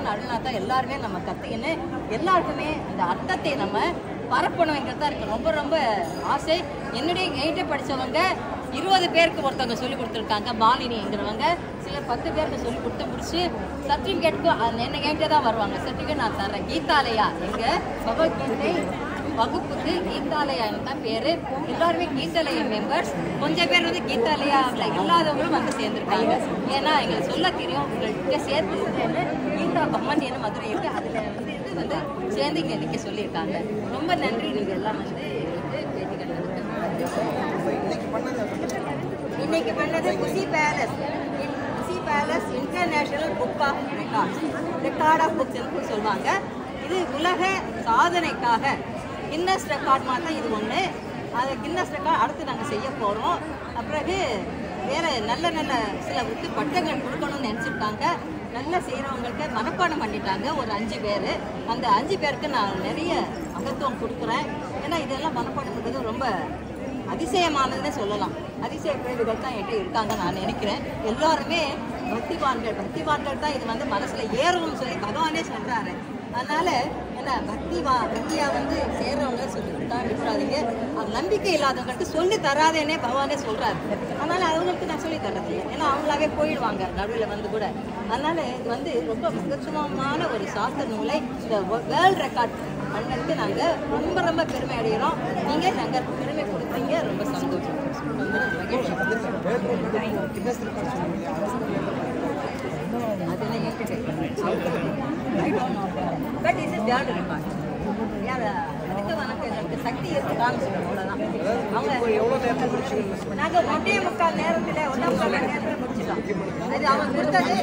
பகவான் அருள்னா தான் எல்லாருமே நம்ம கற்றுக்கின்னு எல்லாருக்குமே அந்த அர்த்தத்தை நம்ம பரப்பணுங்கிறது தான் இருக்கு ரொம்ப ரொம்ப ஆசை என்னுடைய எயிட்டை படிச்சவங்க இருபது பேருக்கு ஒருத்தவங்க சொல்லி கொடுத்துருக்காங்க மாலினிங்கிறவங்க சில பத்து பேருக்கு சொல்லி கொடுத்து முடிச்சு சர்டிஃபிகேட்டுக்கும் என்ன என்கிட்ட தான் வருவாங்க சர்டிஃபிகேட் நான் தரேன் கீதாலயா எங்க பகவத்கீதை வகுப்புக்கு கீதாலயான்னு தான் பேரு எல்லாருமே கீதாலயா மெம்பர்ஸ் கொஞ்சம் பேர் வந்து கீதாலயாவில் இல்லாதவங்களும் வந்து சேர்ந்துருக்காங்க ஏன்னா எங்களுக்கு சொல்ல தெரியும் உங்கள்கிட்ட சேர்த்து இருக்கேன்னு கீதா பம்மன் என்ன மதுரை இருக்கு அதுல வந்து இது வந்து சேர்ந்து இங்க நிக்க சொல்லியிருக்காங்க ரொம்ப நன்றி நீங்க எல்லாம் வந்து எங்களுக்கு பேட்டி இன்னைக்கு பண்ணது Kushi palace Kushi palace international book of records record of books சொல்லுவாங்க இது உலக சாதனைக்காக கின்னஸ் ரெக்கார்ட் மாதிரி தான் இது ஒன்று அது கின்னஸ் ரெக்கார்ட் அடுத்து நாங்கள் செய்ய போகிறோம் பிறகு வேற நல்ல நல்ல சில வந்து பட்டங்கள் கொடுக்கணும்னு நினச்சிருக்காங்க நல்லா செய்கிறவங்களுக்கு மனப்பாடம் பண்ணிட்டாங்க ஒரு அஞ்சு பேர் அந்த அஞ்சு பேருக்கு நான் நிறைய மகத்துவம் கொடுக்குறேன் ஏன்னா இதெல்லாம் மனப்பாடம் பண்ணுறது ரொம்ப அதிசயமானதுன்னு சொல்லலாம் அதிசய கேள்விகள் தான் என்கிட்ட இருக்காங்க நான் நினைக்கிறேன் எல்லாருமே பக்திவான்கள் பக்திவான்கள் தான் இது வந்து மனசுல ஏறும்னு சொல்லி பகவானே சொல்றாரு அதனால என்ன பக்திவா பக்தியா வந்து சேர்றவங்க சொல்லி கொடுத்தா விட்டுறாதீங்க அது நம்பிக்கை இல்லாதவங்கள்ட்ட சொல்லி தராதேனே பகவானே சொல்றாரு அதனால அவங்களுக்கு நான் சொல்லி தர்றது இல்லை ஏன்னா அவங்களாவே போயிடுவாங்க நடுவில் வந்து கூட அதனால இது வந்து ரொம்ப மகத்துவமான ஒரு சாஸ்திர நூலை இந்த வேர்ல்ட் ரெக்கார்ட் பண்ணதுக்கு நாங்கள் ரொம்ப ரொம்ப பெருமை அடைகிறோம் நீங்கள் நாங்கள் பெருமை கொடுத்தீங்க ரொம்ப சந்தோஷம் ரொம்ப மகிழ்ச்சி அதெல்லாம் என்கிட்ட பட் இது வேர்ல்டு ரெக்கார்ட் யார் அதுக்கு வணக்கம் எங்களுக்கு சக்தி இருக்கு காமிச்சிடும் அவ்வளோதான் அவங்க நாங்கள் ஒன்றே முக்கால் நேரத்தில் ஒன்றே முக்கால் நேரத்தில் முடிச்சிட்டோம் அது அவங்க கொடுத்தது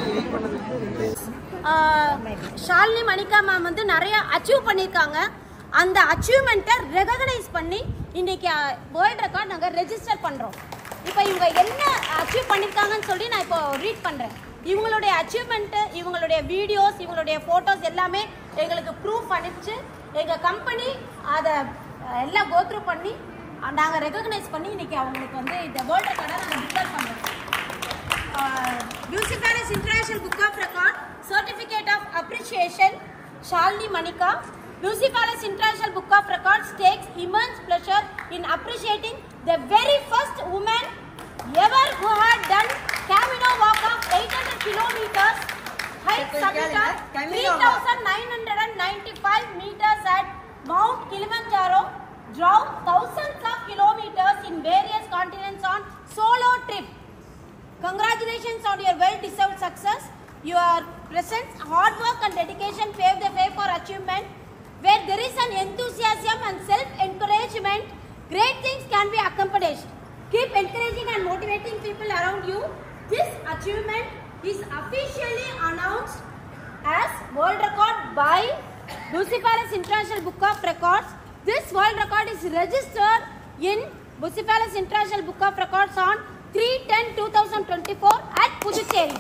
ஷாலினி மணிகா மேம் வந்து நிறைய அச்சீவ் பண்ணியிருக்காங்க அந்த அச்சீவ்மெண்ட்டை ரெகக்னைஸ் பண்ணி இன்னைக்கு வேர்ல்ட் ரெக்கார்ட் நாங்கள் ரெஜிஸ்டர் பண்ணுறோம் இப்போ இவங்க என்ன அச்சீவ் பண்ணியிருக்காங்கன்னு சொல்லி நான் இப்போ ரீட் பண்ணுறேன் இவங்களுடைய அச்சீவ்மெண்ட்டு இவங்களுடைய வீடியோஸ் இவங்களுடைய ஃபோட்டோஸ் எல்லாமே எங்களுக்கு ப்ரூவ் பண்ணிச்சு எங்கள் கம்பெனி அதை அஹ், எல்லாம் கோத்ரூ பண்ணி நாங்கள் ரெகக்னைஸ் பண்ணி இன்னைக்கு அவங்களுக்கு வந்து இந்த வேர்ல்ட் ரெக்கார்டை நாங்கள் டிக்ளேர் பண்ணுறோம் uh, Lucifer's International Book of Record, Certificate of Appreciation, Shalini Manika. Lucifer's International Book of Records takes immense pleasure in appreciating the very first woman ever who had done Camino walk of 800 kilometers, height summit of Camino walk. 3,995 meters at Mount Kilimanjaro, drove thousands of kilometers in various continents on solo trip. Congratulations on your well-deserved success. Your presence, hard work and dedication pave the way for achievement. Where there is an enthusiasm and self-encouragement, great things can be accomplished. Keep encouraging and motivating people around you. This achievement is officially announced as world record by Bucephalus International Book of Records. This world record is registered in Bucephalus International Book of Records on 3-10-2024 at Puducherry.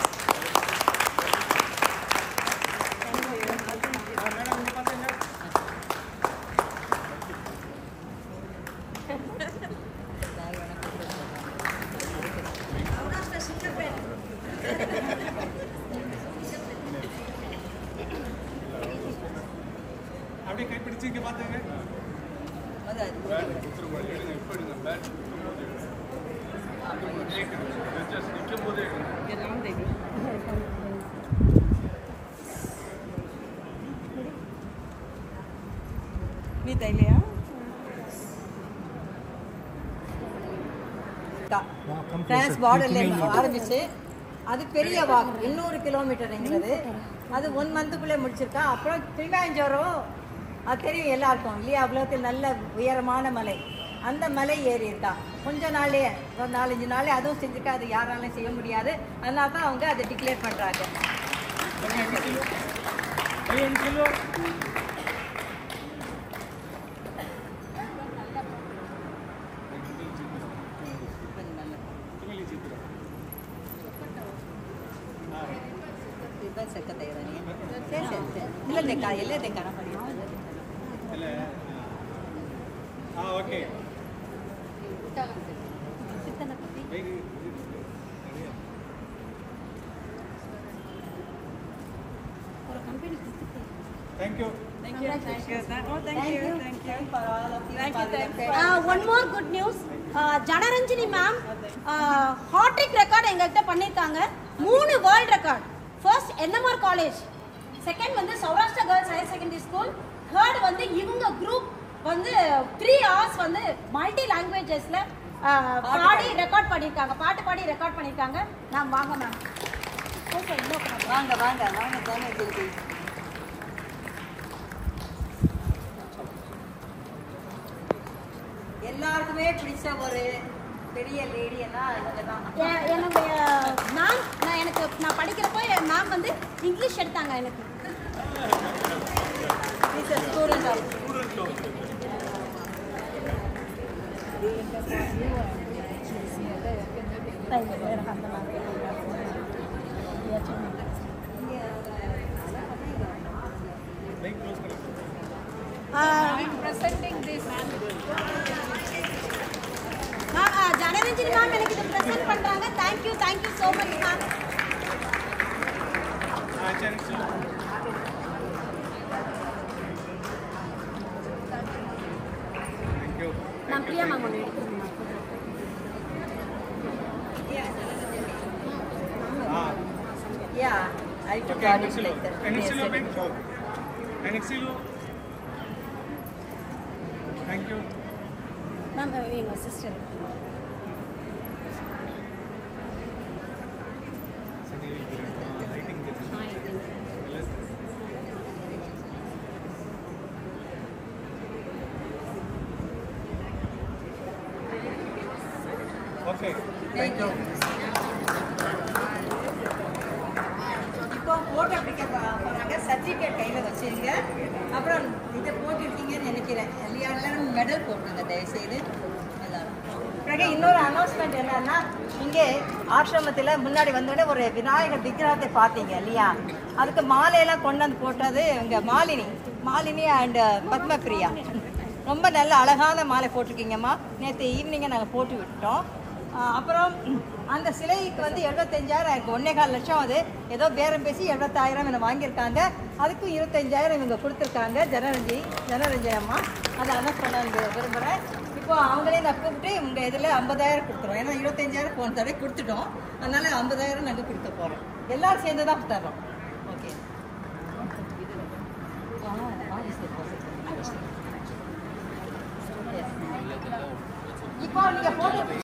அப்படியே கைப்பிடிச்சு இங்க பாத்துங்க நிற்கும் போதே நீ தைலையா France பார்டர்ல ஆரம்பிச்சு அது பெரிய வாக் இன்னொரு கிலோமீட்டருங்கிறது அது ஒன் மந்த்துக்குள்ளே முடிச்சிருக்கா அப்புறம் திருவாஞ்சோரம் அது தெரியும் எல்லாருக்கும் இல்லையா உலகத்தில் நல்ல உயரமான மலை அந்த மலை ஏறி இருக்கா கொஞ்ச நாளே ஒரு நாலஞ்சு நாளே அதுவும் செஞ்சுருக்கா அது யாராலையும் செய்ய முடியாது அதனால தான் அவங்க அதை டிக்ளேர் பண்ணுறாங்க இதுதான் செக்க தயாரி சரி சரி சரி இல்லை தெக்கா இல்லை தெக்கா நான் பண்ணிடுறேன் இல்ல ஆ okay thank you Thank you. Thank you. Oh, thank you. Thank you for all of you. Thank you. Thank you. One more good news Janaranjani ma'am hat trick record எங்ககிட்ட பண்ணியிருக்காங்க மூணு world record first NMR college second வந்து Saurashtra girls higher secondary school third வந்து இவங்க group வந்து three hours வந்து multi லாங்குவேஜஸ்ல பாடி ரெக்கார்ட் பண்ணியிருக்காங்க பாட்டு பாடி ரெக்கார்ட் பண்ணியிருக்காங்க நான் வாங்க மேம் வாங்க வாங்க வாங்க தானே ஜெயந்தி எல்லாருக்குமே பிடிச்ச ஒரு பெரிய லேடின்னா இவங்க தான் எ- என்னுடைய மேம் நான் எனக்கு நான் படிக்கிறப்போ என் மேம் வந்து இங்கிலீஷ் எடுத்தாங்க எனக்கு ஸ்டூடெண்ட் ஆஃப் லைக் க்ளோஸ் பண்ணி மேம் ஜனரஞ்சனி மேம் எனக்கு இது ப்ரெசென்ட் பண்றாங்க thank you thank you so much ma'am ஆ சரி சரி தேங்க்யூ நான் பிரியா மேம் ஒன்று எடுத்துக்கிறேன் ஆ Yeah, I took okay part in next like that. Next Yes, pen next thank you ma'am எங்கள் sister lighting okay Thank you. இப்போ போட்டோ பிடிக்க போ- போறாங்க சர்டிஃபிகேட் கையில் வச்சிருங்க அப்புறம் இதை போட்டுருக்கீங்கன்னு நினைக்கிறேன் எல்லா எல்லாரும் மெடல் போட்டுருங்க தயவுசெய்து எல்லாரும் பிறகு இன்னொரு அனௌன்ஸ்மெண்ட் என்னன்னா இங்கே ஆசிரமத்தில் முன்னாடி வந்தோடனே ஒரு விநாயகர் விக்கிரகத்தை பார்த்தீங்க இல்லையா அதுக்கு மாலையெல்லாம் கொண்டு வந்து போட்டது இங்கே மாலினி மாலினி அண்ட் பத்மபிரியா ரொம்ப நல்ல அழகான மாலை போட்டிருக்கீங்கம்மா நேற்று ஈவினிங்கை நாங்கள் போட்டு விட்டோம் ஆஹ் அப்புறம் அந்த சிலைக்கு வந்து எழுபத்தஞ்சாயிரம் எனக்கு ஒன்னே கால் லட்சம் அது ஏதோ பேரம் பேசி எழுபத்தாயிரம் என்னை வாங்கியிருக்காங்க அதுக்கும் இருபத்தஞ்சாயிரம் இவங்க கொடுத்துருக்காங்க ஜனரஞ்சி ஜனரஞ்சி அம்மா அதை அனௌன்ஸ் பண்ண விரு- விரும்புகிறேன் இப்போ அவங்களே நான் கூப்பிட்டு உங்கள் இதில் ஐம்பதாயிரம் கொடுத்துருவோம் ஏன்னா இருபத்தஞ்சாயிரம் போன தடவை கொடுத்துட்டோம் அதனால ஐம்பதாயிரம் நாங்கள் கொடுக்க போகிறோம் எல்லாரும் சேர்ந்து தான் தர்றோம் ஓகே இப்போ நீங்கள் போட்டு